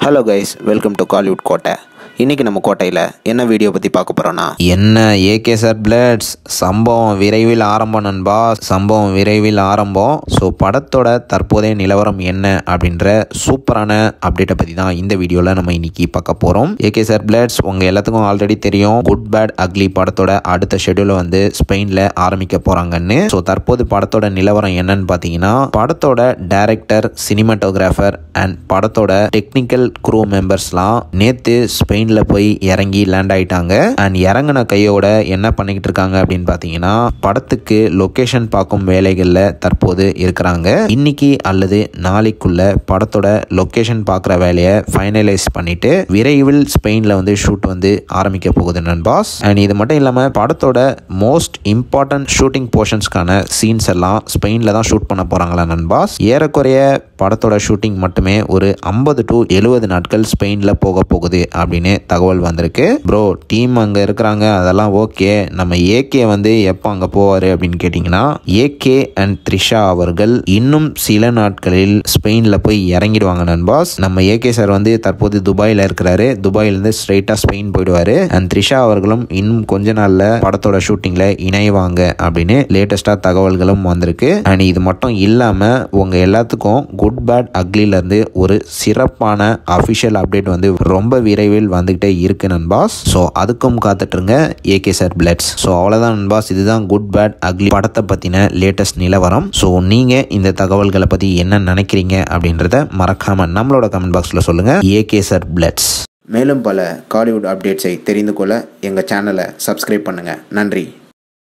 hello guys welcome to Kollywood Kottai இன்றைக்கி நம்ம கோட்டையில் என்ன வீடியோ பற்றி பார்க்க போகிறோன்னா என்ன ஏகே சார் பிளட்ஸ் சம்பவம் விரைவில் ஆரம்பம் நண்பா சம்பவம் விரைவில் ஆரம்பம் ஸோ படத்தோட தற்போதைய நிலவரம் என்ன அப்படின்ற சூப்பரான அப்டேட்டை பற்றி தான் இந்த வீடியோவில் நம்ம இன்னைக்கு பார்க்க போகிறோம் ஏகே சார் பிளட்ஸ் உங்கள் எல்லாத்துக்கும் ஆல்ரெடி தெரியும் குட் பேட் அக்லி படத்தோட அடுத்த ஷெடியூலை வந்து ஸ்பெயினில் ஆரம்பிக்க போகிறாங்கன்னு ஸோ தற்போது படத்தோட நிலவரம் என்னன்னு பார்த்தீங்கன்னா படத்தோட டைரக்டர் சினிமாட்டோகிராஃபர் அண்ட் படத்தோட டெக்னிக்கல் க்ரூ மெம்பர்ஸ்லாம் நேற்று ஸ்பெயினில் போய் இறங்கி லேண்ட் ஆயிட்டாங்க அண்ட் இறங்கின கையோட என்ன பண்ணிக்கிட்டு இருக்காங்க அப்படின்னு பார்த்தீங்கன்னா படத்துக்கு லொக்கேஷன் பார்க்கும் வேலைகளில் தற்போது இருக்கிறாங்க இன்னைக்கு அல்லது நாளைக்குள்ள படத்தோட லொக்கேஷன் பார்க்குற வேலையை ஃபைனலைஸ் பண்ணிட்டு விரைவில் ஸ்பெயினில் வந்து ஷூட் வந்து ஆரம்பிக்க போகுது நண்பாஸ் அண்ட் இது மட்டும் இல்லாமல் படத்தோட மோஸ்ட் இம்பார்ட்டன்ட் ஷூட்டிங் போர்ஷன்ஸ்க்கான சீன்ஸ் எல்லாம் ஸ்பெயினில் தான் ஷூட் பண்ண போகிறாங்களா நண்பாஸ் ஏறக்குறைய படத்தோட ஷூட்டிங் மட்டுமே ஒரு ஐம்பது டு எழுபது நாட்கள் ஸ்பெயினில் போக போகுது அப்படின்னு தகவல் வந்திருக்கு ப்ரோ டீம் அங்கே இருக்கிறாங்க அதெல்லாம் ஓகே நம்ம ஏகே வந்து எப்போ அங்கே போவார் அப்படின்னு கேட்டிங்கன்னா ஏகே அண்ட் த்ரிஷா அவர்கள் இன்னும் சில நாட்களில் ஸ்பெயினில் போய் இறங்கிடுவாங்க நண்பாஸ் நம்ம ஏகே சார் வந்து தற்போது துபாயில் இருக்கிறாரு துபாயிலேருந்து ஸ்ட்ரைட்டாக ஸ்பெயின் போயிடுவார் அண்ட் த்ரிஷா அவர்களும் இன்னும் கொஞ்ச நாளில் படத்தோட ஷூட்டிங்கில் இணைவாங்க அப்படின்னு லேட்டஸ்டாக தகவல்களும் வந்திருக்கு அண்ட் இது மட்டும் இல்லாமல் உங்கள் எல்லாத்துக்கும் குட் பேட் அக்லிலேருந்து ஒரு சிறப்பான அஃபிஷியல் அப்டேட் வந்து ரொம்ப விரைவில் வந்துகிட்டே இருக்கு நண்பாஸ் ஸோ அதுக்கும் காத்துட்ருங்க ஏகே சார் பிளட்ஸ் ஸோ அவ்வளோதான் நண்பாஸ் இதுதான் குட் பேட் அக்லி படத்தை பற்றின லேட்டஸ்ட் நிலவரம் ஸோ நீங்கள் இந்த தகவல்களை பற்றி என்ன நினைக்கிறீங்க அப்படின்றத மறக்காம நம்மளோட கமெண்ட் பாக்ஸில் சொல்லுங்கள் ஏகே சார் பிளட்ஸ் மேலும் பல காலிவுட் அப்டேட்ஸை தெரிந்து கொள்ள எங்கள் சேனலை சப்ஸ்கிரைப் பண்ணுங்கள் நன்றி